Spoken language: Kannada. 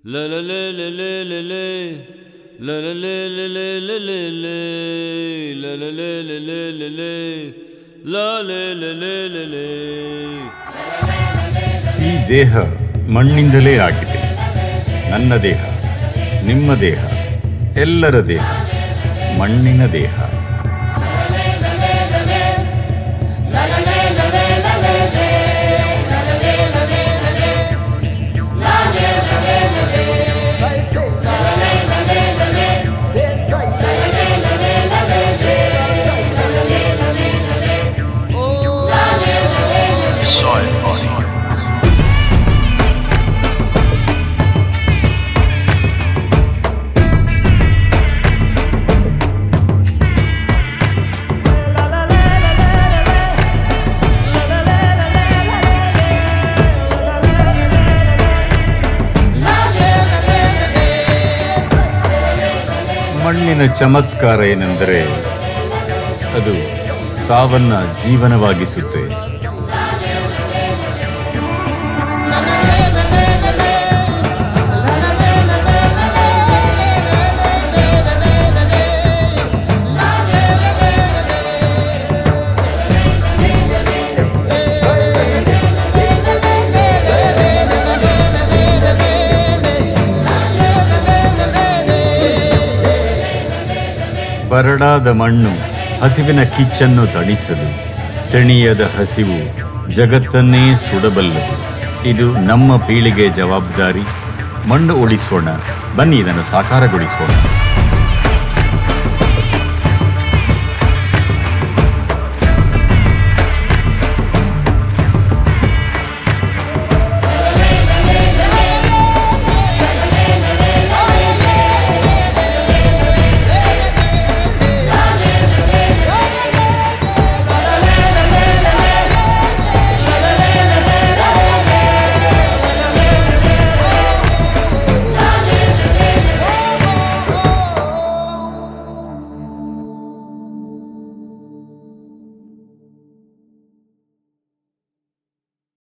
La la la la la la la. La la la la la la la la. La la la la la la la. La la la la la la. ಈ ದೇಹ ಮಣ್ಣಿಂದಲೇ ಆಗಿದೆ ನನ್ನ ದೇಹ ನಿಮ್ಮ ದೇಹ ಎಲ್ಲರ ದೇಹ ಮಣ್ಣಿನ ದೇಹ Soil Body. ಮಣ್ಣಿನ ಚಮತ್ಕಾರ ಏನೆಂದರೆ ಅದು ಸಾವನ್ನ ಜೀವನವಾಗಿಸುತ್ತೆ ಬರಡಾದ ಮಣ್ಣು ಹಸಿವಿನ ಕಿಚ್ಚನ್ನು ತಣಿಸದು ತೆಣಿಯದ ಹಸಿವು ಜಗತ್ತನ್ನೇ ಸುಡಬಲ್ಲದು ಇದು ನಮ್ಮ ಪೀಳಿಗೆ ಜವಾಬ್ದಾರಿ ಮಣ್ಣು ಉಳಿಸೋಣ ಬನ್ನಿ ಇದನ್ನು ಸಾಕಾರಗೊಳಿಸೋಣ